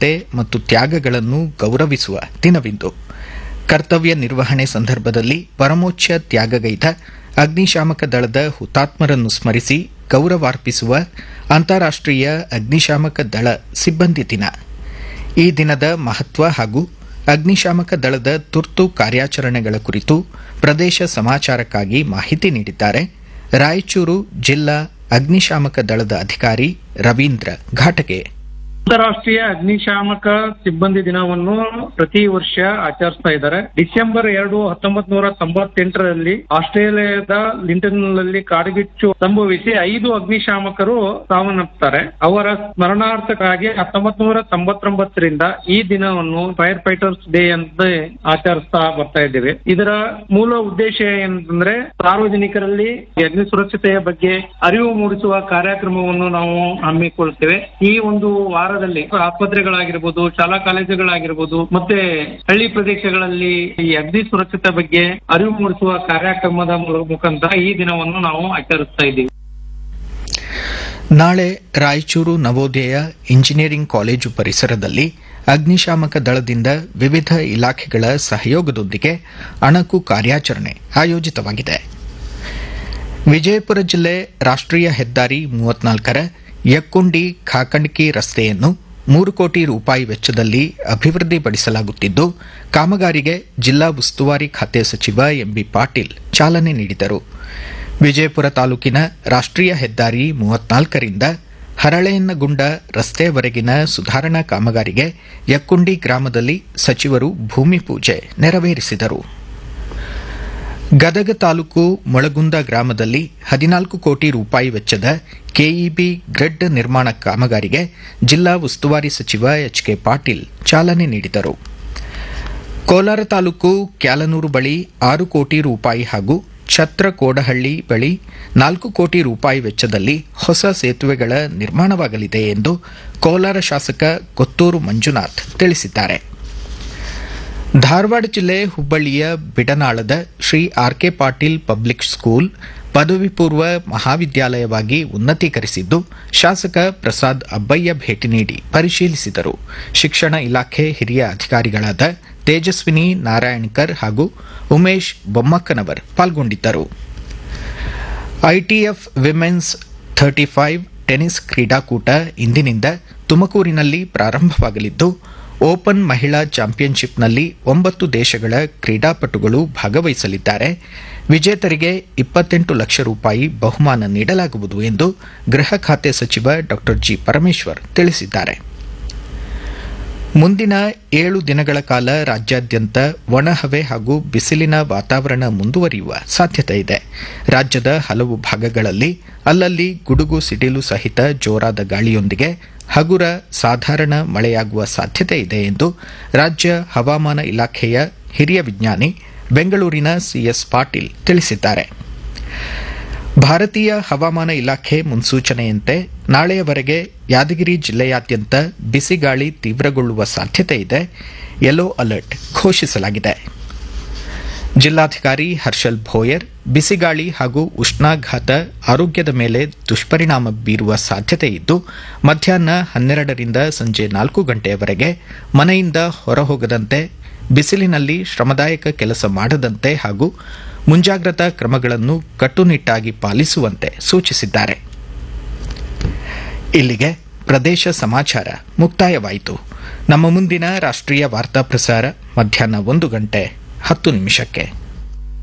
ಬದ್ಧತೆ ಮತ್ತು ತ್ಯಾಗಗಳನ್ನು ಗೌರವಿಸುವ ದಿನವಿಂದು ಕರ್ತವ್ಯ ನಿರ್ವಹಣೆ ಸಂದರ್ಭದಲ್ಲಿ ಪರಮೋಚ್ಚ ತ್ಯಾಗಗೈದ ಅಗ್ನಿಶಾಮಕ ದಳದ ಹುತಾತ್ಮರನ್ನು ಸ್ಮರಿಸಿ ಗೌರವಾರ್ಪಿಸುವ ಅಂತಾರಾಷ್ಟೀಯ ಅಗ್ನಿಶಾಮಕ ದಳ ಸಿಬ್ಬಂದಿ ದಿನ ಈ ದಿನದ ಮಹತ್ವ ಹಾಗೂ ಅಗ್ನಿಶಾಮಕ ದಳದ ತುರ್ತು ಕಾರ್ಯಾಚರಣೆಗಳ ಕುರಿತು ಪ್ರದೇಶ ಸಮಾಚಾರಕ್ಕಾಗಿ ಮಾಹಿತಿ ನೀಡಿದ್ದಾರೆ ರಾಯಚೂರು ಜಿಲ್ಲಾ ಅಗ್ನಿಶಾಮಕ ದಳದ ಅಧಿಕಾರಿ ರವೀಂದ್ರ ಘಾಟಗೆ ಅಂತಾರಾಷ್ಟ್ರೀಯ ಅಗ್ನಿಶಾಮಕ ಸಿಬ್ಬಂದಿ ದಿನವನ್ನು ಪ್ರತಿ ವರ್ಷ ಆಚರಿಸ್ತಾ ಇದ್ದಾರೆ ಡಿಸೆಂಬರ್ ಎರಡು ಹತ್ತೊಂಬತ್ ನೂರ ತೊಂಬತ್ತೆಂಟರಲ್ಲಿ ಆಸ್ಟ್ರೇಲಿಯಾದ ಲಿಂಟನ್ನಲ್ಲಿ ಕಾಡ್ಗಿಚ್ಚು ಸಂಭವಿಸಿ ಐದು ಅಗ್ನಿಶಾಮಕರು ಸಾವನ್ನಪ್ಪುತ್ತಾರೆ ಅವರ ಸ್ಮರಣಾರ್ಥಕ್ಕಾಗಿ ಹತ್ತೊಂಬತ್ ನೂರ ತೊಂಬತ್ತೊಂಬತ್ತರಿಂದ ಈ ದಿನವನ್ನು ಫೈರ್ ಫೈಟರ್ಸ್ ಡೇ ಅಂತ ಆಚರಿಸ್ತಾ ಬರ್ತಾ ಇದ್ದೇವೆ ಇದರ ಮೂಲ ಉದ್ದೇಶ ಏನಂತಂದ್ರೆ ಸಾರ್ವಜನಿಕರಲ್ಲಿ ಅಗ್ನಿ ಸುರಕ್ಷತೆಯ ಬಗ್ಗೆ ಅರಿವು ಮೂಡಿಸುವ ಕಾರ್ಯಕ್ರಮವನ್ನು ನಾವು ಹಮ್ಮಿಕೊಳ್ತೇವೆ ಈ ಒಂದು ವಾರದಲ್ಲಿ ಆಸ್ಪತ್ರೆಗಳಾಗಿರ್ಬೋದು ಶಾಲಾ ಕಾಲೇಜುಗಳಾಗಿರ್ಬೋದು ಮತ್ತೆ ಹಳ್ಳಿ ಪ್ರದೇಶಗಳಲ್ಲಿ ಈ ಅಗ್ನಿ ಸುರಕ್ಷತೆ ಬಗ್ಗೆ ಅರಿವು ಮೂಡಿಸುವ ಕಾರ್ಯಕ್ರಮದ ಮು- ಮುಖಾಂತರ ಈ ದಿನವನ್ನು ನಾವು ಆಚರಿಸ್ತಾ ಇದ್ದೀವಿ ನಾಳೆ ರಾಯಚೂರು ನವೋದಯ ಇಂಜಿನಿಯರಿಂಗ್ ಕಾಲೇಜು ಪರಿಸರದಲ್ಲಿ ಅಗ್ನಿಶಾಮಕ ದಳದಿಂದ ವಿವಿಧ ಇಲಾಖೆಗಳ ಸಹಯೋಗದೊಂದಿಗೆ ಅಣಕು ಕಾರ್ಯಾಚರಣೆ ಆಯೋಜಿತವಾಗಿದೆ ವಿಜಯಪುರ ಜಿಲ್ಲೆ ರಾಷ್ಟ್ರೀಯ ಹೆದ್ದಾರಿ ಮೂವತ್ನಾಲ್ಕರ ಯಕ್ಕುಂಡಿ ಖಾಕಂಡ್ಕಿ ರಸ್ತೆಯನ್ನು ಮೂರು ಕೋಟಿ ರೂಪಾಯಿ ವೆಚ್ಚದಲ್ಲಿ ಅಭಿವೃದ್ಧಿಪಡಿಸಲಾಗುತ್ತಿದ್ದು ಕಾಮಗಾರಿಗೆ ಜಿಲ್ಲಾ ಉಸ್ತುವಾರಿ ಖಾತೆ ಸಚಿವ ಎಂಬಿ ಪಾಟೀಲ್ ಚಾಲನೆ ನೀಡಿದರು ವಿಜಯಪುರ ತಾಲೂಕಿನ ರಾಷ್ಟ್ರೀಯ ಹೆದ್ದಾರಿ ಮೂವತ್ನಾಲ್ಕರಿಂದ ಹರಳೆಯನ್ನಗುಂಡ ರಸ್ತೆವರೆಗಿನ ಸುಧಾರಣಾ ಕಾಮಗಾರಿಗೆ ಯಕ್ಕುಂಡಿ ಗ್ರಾಮದಲ್ಲಿ ಸಚಿವರು ಭೂಮಿ ಪೂಜೆ ನೆರವೇರಿಸಿದರು ಗದಗ ತಾಲೂಕು ಮೊಳಗುಂದ ಗ್ರಾಮದಲ್ಲಿ ಹದಿನಾಲ್ಕು ಕೋಟಿ ರೂಪಾಯಿ ವೆಚ್ಚದ ಕೆಇಬಿ ಗ್ರಿಡ್ ನಿರ್ಮಾಣ ಕಾಮಗಾರಿಗೆ ಜಿಲ್ಲಾ ಉಸ್ತುವಾರಿ ಸಚಿವ ಎಚ್ ಕೆ ಪಾಟೀಲ್ ಚಾಲನೆ ನೀಡಿದರು ಕೋಲಾರ ತಾಲೂಕು ಕ್ಯಾಲನೂರು ಬಳಿ ಆರು ಕೋಟಿ ರೂಪಾಯಿ ಹಾಗೂ ಛತ್ರ ಕೋಡಹಳ್ಳಿ ಬಳಿ ನಾಲ್ಕು ಕೋಟಿ ರೂಪಾಯಿ ವೆಚ್ಚದಲ್ಲಿ ಹೊಸ ಸೇತುವೆಗಳ ನಿರ್ಮಾಣವಾಗಲಿದೆ ಎಂದು ಕೋಲಾರ ಶಾಸಕ ಕೊತ್ತೂರು ಮಂಜುನಾಥ್ ತಿಳಿಸಿದ್ದಾರೆ ಧಾರವಾಡ ಜಿಲ್ಲೆ ಹುಬ್ಬಳ್ಳಿಯ ಬಿಡನಾಳದ Shri R K Patil public school ಪದವಿ ಪೂರ್ವ ಮಹಾವಿದ್ಯಾಲಯವಾಗಿ ಉನ್ನತೀಕರಿಸಿದ್ದು ಶಾಸಕ ಪ್ರಸಾದ್ ಅಬ್ಬಯ್ಯ ಭೇಟಿ ನೀಡಿ ಪರಿಶೀಲಿಸಿದರು ಶಿಕ್ಷಣ ಇಲಾಖೆ ಹಿರಿಯ ಅಧಿಕಾರಿಗಳಾದ ತೇಜಸ್ವಿನಿ ನಾರಾಯಣ್ಕರ್ ಹಾಗೂ ಉಮೇಶ್ ಬೊಮ್ಮಕ್ಕನವರ್ ಪಾಲ್ಗೊಂಡಿದ್ದರು ITF women's thirty five tennis ಕ್ರೀಡಾಕೂಟ ಇಂದಿನಿಂದ ತುಮಕೂರಿನಲ್ಲಿ ಪ್ರಾರಂಭವಾಗಲಿದ್ದು ಓಪನ್ ಮಹಿಳಾ ಚಾಂಪಿಯನ್ಶಿಪ್ನಲ್ಲಿ ಒಂಬತ್ತು ದೇಶಗಳ ಕ್ರೀಡಾಪಟುಗಳು ಭಾಗವಹಿಸಲಿದ್ದಾರೆ ವಿಜೇತರಿಗೆ ಇಪ್ಪತ್ತೆಂಟು ಲಕ್ಷ ರೂಪಾಯಿ ಬಹುಮಾನ ನೀಡಲಾಗುವುದು ಎಂದು ಗೃಹ ಖಾತೆ ಸಚಿವ ಡಾ ಜಿ ಪರಮೇಶ್ವರ್ ತಿಳಿಸಿದ್ದಾರೆ ಮುಂದಿನ ಏಳು ದಿನಗಳ ಕಾಲ ರಾಜ್ಯಾದ್ಯಂತ ಒಣಹವೆ ಹಾಗೂ ಬಿಸಿಲಿನ ವಾತಾವರಣ ಮುಂದುವರಿಯುವ ಸಾಧ್ಯತೆ ಇದೆ ರಾಜ್ಯದ ಹಲವು ಭಾಗಗಳಲ್ಲಿ ಅಲ್ಲಲ್ಲಿ ಗುಡುಗು ಸಿಡಿಲು ಸಹಿತ ಜೋರಾದ ಗಾಳಿಯೊಂದಿಗೆ ಹಗುರ ಸಾಧಾರಣ ಮಳೆಯಾಗುವ ಸಾಧ್ಯತೆ ಇದೆ ಎಂದು ರಾಜ್ಯ ಹವಾಮಾನ ಇಲಾಖೆಯ ಹಿರಿಯ ವಿಜ್ಞಾನಿ ಬೆಂಗಳೂರಿನ ಸಿಎಸ್ ಪಾಟೀಲ್ ತಿಳಿಸಿದ್ದಾರೆ ಭಾರತೀಯ ಹವಾಮಾನ ಇಲಾಖೆ ಮುನ್ಸೂಚನೆಯಂತೆ ನಾಳೆಯವರೆಗೆ ಯಾದಗಿರಿ ಜಿಲ್ಲೆಯಾದ್ಯಂತ ಬಿಸಿಗಾಳಿ ತೀವ್ರಗೊಳ್ಳುವ ಸಾಧ್ಯತೆ ಇದೆ ಯೆಲ್ಲೋ ಅಲರ್ಟ್ ಘೋಷಿಸಲಾಗಿದೆ ಜಿಲ್ಲಾಧಿಕಾರಿ ಹರ್ಷಲ್ ಭೋಯರ್ ಬಿಸಿಗಾಳಿ ಹಾಗೂ ಉಷ್ಣಾಘಾತ ಆರೋಗ್ಯದ ಮೇಲೆ ದುಷ್ಪರಿಣಾಮ ಬೀರುವ ಸಾಧ್ಯತೆ ಇದ್ದು ಮಧ್ಯಾಹ್ನ ಹನ್ನೆರಡರಿಂದ ಸಂಜೆ ನಾಲ್ಕು ಗಂಟೆಯವರೆಗೆ ಮನೆಯಿಂದ ಹೊರಹೋಗದಂತೆ ಬಿಸಿಲಿನಲ್ಲಿ ಶ್ರಮದಾಯಕ ಕೆಲಸ ಮಾಡದಂತೆ ಹಾಗೂ ಮುಂಜಾಗ್ರತಾ ಕ್ರಮಗಳನ್ನು ಕಟ್ಟುನಿಟ್ಟಾಗಿ ಪಾಲಿಸುವಂತೆ ಸೂಚಿಸಿದ್ದಾರೆ ಇಲ್ಲಿಗೆ ಪ್ರದೇಶ ಸಮಾಚಾರ ಮುಕ್ತಾಯವಾಯಿತು ನಮ್ಮ ಮುಂದಿನ ರಾಷ್ಟ್ರೀಯ ವಾರ್ತಾ ಪ್ರಸಾರ ಮಧ್ಯಾಹ್ನ ಒಂದು ಗಂಟೆ ಹತ್ತು ನಿಮಿಷಕ್ಕೆ